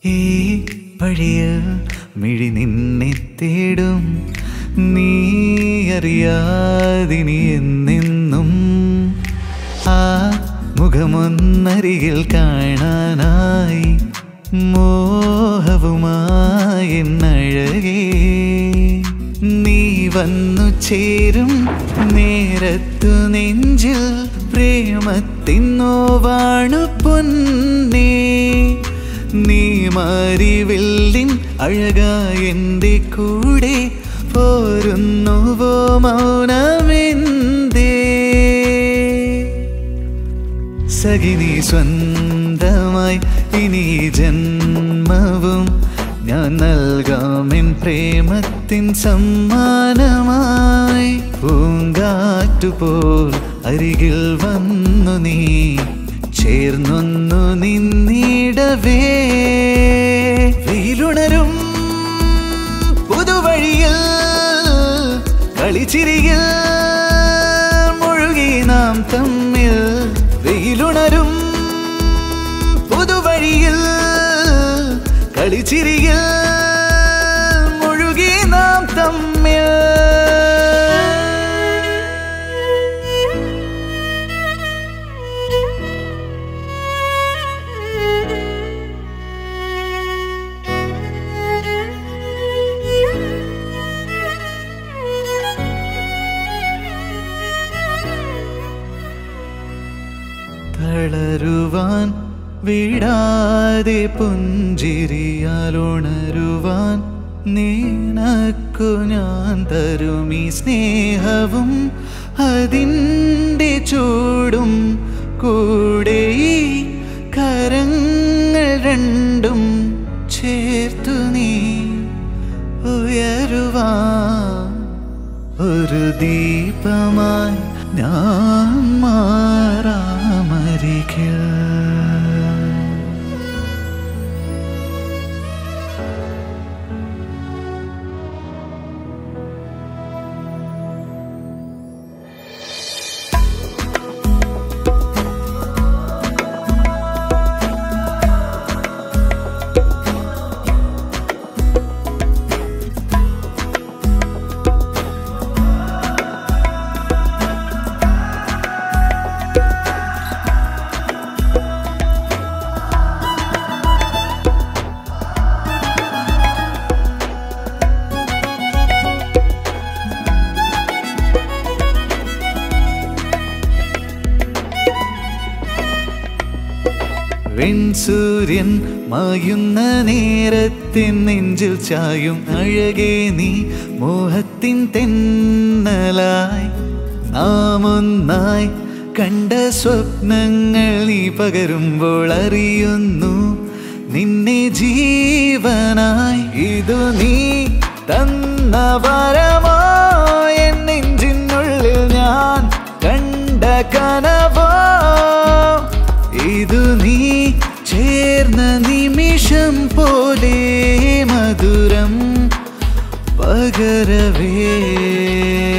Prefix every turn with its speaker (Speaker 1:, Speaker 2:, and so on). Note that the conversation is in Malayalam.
Speaker 1: ഈ വഴിയിൽ മിഴി നിന്നെ തേടും നീ അറിയാതിനി എന്നെന്നും ആ മുഖമൊന്നരികിൽ കാണാനായി മോഹവുമായി എന്നഴകേ നീ വന്നു ചേരും നേരത്തു നെഞ്ചിൽ പ്രേമത്തിന്നോവാണു പൊന്നേ നീ മാറിവില്ലിൻ അഴകായ എൻ്റെ കൂടെ പോരുന്നുവോ മൗനമെന്തേ സഖിനി സ്വന്തമായി ഇനി ഈ ജന്മവും ഞാൻ നൽകാമെൻ പ്രേമത്തിൻ സമ്മാനമായി പൂങ്കാറ്റുപോൽ അരികിൽ വന്നു നീ ചേർന്നൊന്നു നിന്നിടവേ വെയിലുണരും പുതുവഴിയിൽ കളിച്ചിരിയിൽ മുഴുകി നാം തമ്മിൽ വെയിലുണരും പുതുവഴിയിൽ കളിച്ചിരിയിൽ മുഴുകി നാം തമ്മിൽ തളരുവാൻ വിടാതെ പുഞ്ചിരിയാലുണരുവാൻ നിനക്കു ഞാൻ തരുമീ സ്നേഹവും അതിൻ്റെ ചൂടും കൂടെ ഈ കരങ്ങൾ രണ്ടും ചേർത്തു നീ ഉയരുവാൻ ഒരു ദീപമായി ഞാൻ മാറാമരികിൽ വെൺസൂര്യൻ മായുന്ന നേരത്തിൻ നെഞ്ചിൽ ചായും അഴകേ നീ മോഹത്തിൻ തെന്നലായി നാം ഒന്നായി കണ്ട സ്വപ്നങ്ങൾ നീ പകരുമ്പോൾ അറിയുന്നു നിന്നെ ജീവനായി ഇതു നീ തന്ന വരമോ എൻ നെഞ്ചിനുള്ളിൽ ഞാൻ കണ്ട കനവോ ഇതു നീ ചേർന്ന നിമിഷം പോലെ മധുരം പകരവേ